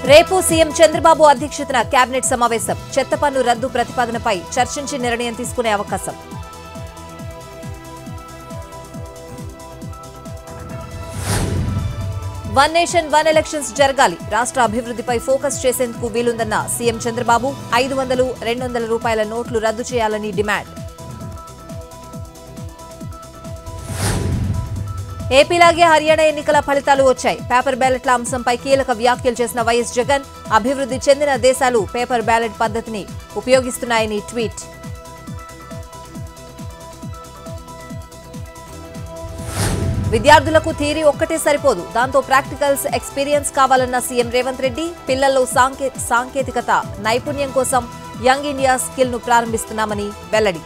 రేపు సీఎం చంద్రబాబు అధ్యక్షతన కేబినెట్ సమావేశం చెత్త పన్ను రద్దు ప్రతిపాదనపై చర్చించి నిర్ణయం తీసుకునే అవకాశం వన్ నేషన్ వన్ ఎలక్షన్స్ జరగాలి రాష్ట్ర అభివృద్ధిపై ఫోకస్ చేసేందుకు వీలుందన్న సీఎం చంద్రబాబు ఐదు వందలు రెండు వందల రూపాయల నోట్లు రద్దు చేయాలని డిమాండ్ ఏపీలాగే హర్యానా ఎన్నికల ఫలితాలు వచ్చాయి పేపర్ బ్యాలెట్ల అంశంపై కీలక వ్యాఖ్యలు చేసిన వైఎస్ జగన్ అభివృద్ధి చెందిన దేశాలు పేపర్ బ్యాలెట్ పద్ధతిని ఉపయోగిస్తున్నాయని ట్వీట్ విద్యార్థులకు థియరీ ఒక్కటే సరిపోదు దాంతో ప్రాక్టికల్స్ ఎక్స్పీరియన్స్ కావాలన్న సీఎం రేవంత్ రెడ్డి పిల్లల్లో సాంకే సాంకేతికత నైపుణ్యం కోసం యంగ్ ఇండియా స్కిల్ ను ప్రారంభిస్తున్నామని వెల్లడి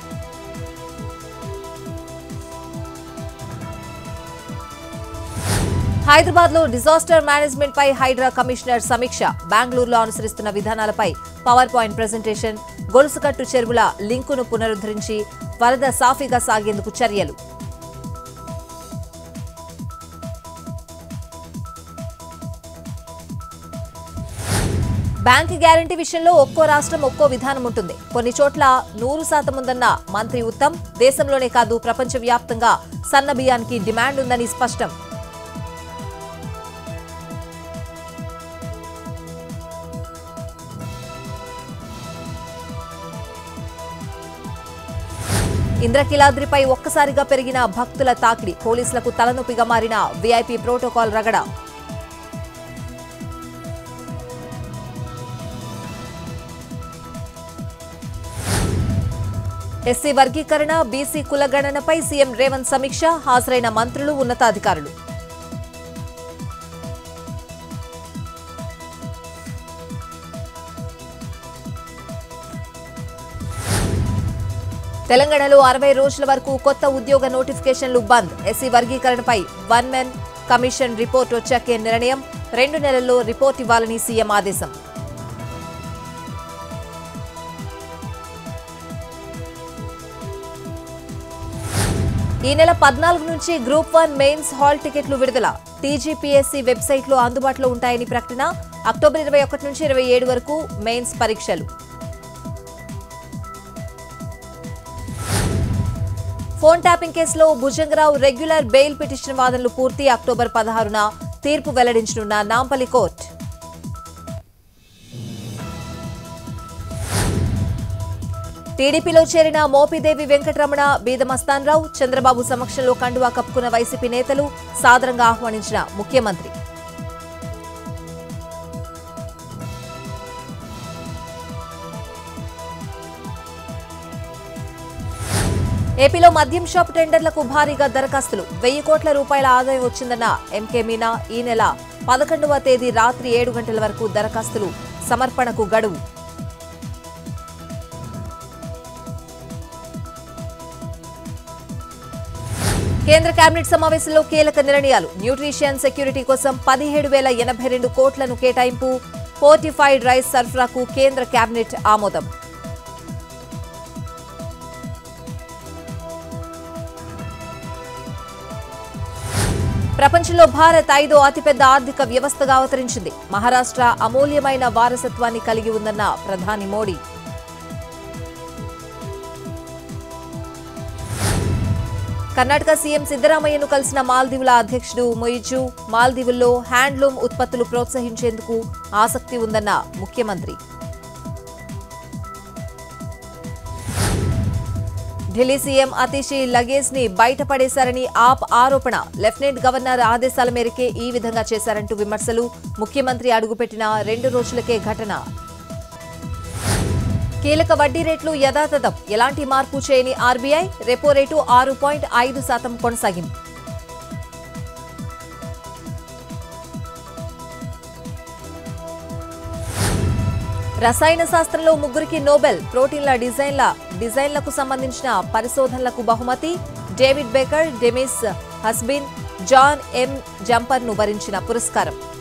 హైదరాబాద్ లో డిజాస్టర్ మేనేజ్మెంట్ పై హైడ్రా కమిషనర్ సమీక్ష బెంగళూరులో అనుసరిస్తున్న విధానాలపై పవర్ పాయింట్ ప్రెజెంటేషన్ గొలుసుకట్టు చెరువుల లింకును పునరుద్ధరించి వరద సాఫీగా సాగేందుకు చర్యలు బ్యాంక్ గ్యారంటీ విషయంలో ఒక్కో రాష్ట్రం ఒక్కో విధానం ఉంటుంది కొన్ని చోట్ల నూరు శాతం ఉందన్న మంత్రి ఉత్తమ్ దేశంలోనే కాదు ప్రపంచవ్యాప్తంగా సన్న బియ్యానికి డిమాండ్ ఉందని స్పష్టం ఇంద్రకీలాద్రిపై ఒక్కసారిగా పెరిగిన భక్తుల తాకిడి పోలీసులకు తలనొప్పిగా మారిన వీఐపీ ప్రోటోకాల్ రగడ ఎస్సీ వర్గీకరణ బీసీ కులగణనపై సీఎం రేవంత్ సమీక్ష హాజరైన మంత్రులు ఉన్నతాధికారులు తెలంగాణలో అరవై రోజుల వరకు కొత్త ఉద్యోగ నోటిఫికేషన్లు బంద్ ఎస్సీ వర్గీకరణపై వన్ మెన్ కమిషన్ రిపోర్ట్ వచ్చాకే నిర్ణయం రెండు నెలల్లో రిపోర్ట్ ఇవ్వాలని సీఎం ఆదేశం ఈ నెల పద్నాలుగు నుంచి గ్రూప్ వన్ మెయిన్స్ హాల్ టికెట్లు విడుదల టీజీపీఎస్సీ వెబ్సైట్లో అందుబాటులో ఉంటాయని ప్రకటన అక్టోబర్ ఇరవై ఒకటి నుంచి ఇరవై ఏడు వరకు మెయిన్స్ పరీక్షలు ఫోన్ ట్యాపింగ్ కేసులో భుజంగరావు రెగ్యులర్ బెయిల్ పిటిషన్ వాదనలు పూర్తి అక్టోబర్ పదహారున తీర్పు వెల్లడించనున్న నాంపల్లి కోర్టు టీడీపీలో చేరిన మోపిదేవి వెంకటరమణ బీదమస్తాన్రావు చంద్రబాబు సమక్షంలో కండువా కప్పుకున్న వైసీపీ నేతలు సాదరంగా ఆహ్వానించిన ముఖ్యమంత్రి ఏపీలో మద్యం షాప్ టెండర్లకు భారీగా దరఖాస్తులు వెయ్యి కోట్ల రూపాయల ఆదాయం వచ్చిందన్న ఎంకే మీనా ఈ నెల పదకొండవ తేదీ రాత్రి ఏడు గంటల వరకు దరఖాస్తులు సమర్పణకు గడువు కేంద్ర కేబినెట్ సమావేశంలో కీలక నిర్ణయాలు న్యూట్రిషియన్ సెక్యూరిటీ కోసం పదిహేడు వేల ఎనభై రెండు కోట్లను కేటాయింపు ఫోర్టిఫైడ్ రైస్ సరఫరాకు కేంద్ర కేబినెట్ ఆమోదం ప్రపంచంలో భారత్ ఐదో అతిపెద్ద ఆర్థిక వ్యవస్థగా అవతరించింది మహారాష్ట్ర అమూల్యమైన వారసత్వాన్ని కలిగి ఉందన్న ప్రధాని మోడీ కర్ణాటక సీఎం సిద్దరామయ్యను కలిసిన మాల్దీవుల అధ్యక్షుడు మొయిజు మాల్దీవుల్లో హ్యాండ్లూమ్ ఉత్పత్తులు ప్రోత్సహించేందుకు ఆసక్తి ఉందన్న ముఖ్యమంత్రి ఢిల్లీ సీఎం అతిషి లగేజ్ ని బయటపడేశారని ఆప్ ఆరోపణ లెఫ్టినెంట్ గవర్నర్ ఆదేశాల మేరకే ఈ విధంగా చేశారంటూ విమర్శలు ముఖ్యమంత్రి అడుగుపెట్టిన రెండు రోజులకే ఘటన కీలక వడ్డీ రేట్లు యథాతథం ఎలాంటి మార్పు చేయని ఆర్బీఐ రెపో రేటు ఆరు పాయింట్ ఐదు శాతం కొనసాగింపు రసాయన శాస్త్రంలో ముగ్గురికి నోబెల్ ప్రోటీన్ల డిజైన్ల డిజైన్లకు సంబంధించిన పరిశోధనలకు బహుమతి David Baker Demis Hassabis John M Jumper ను వరించిన పురస్కారం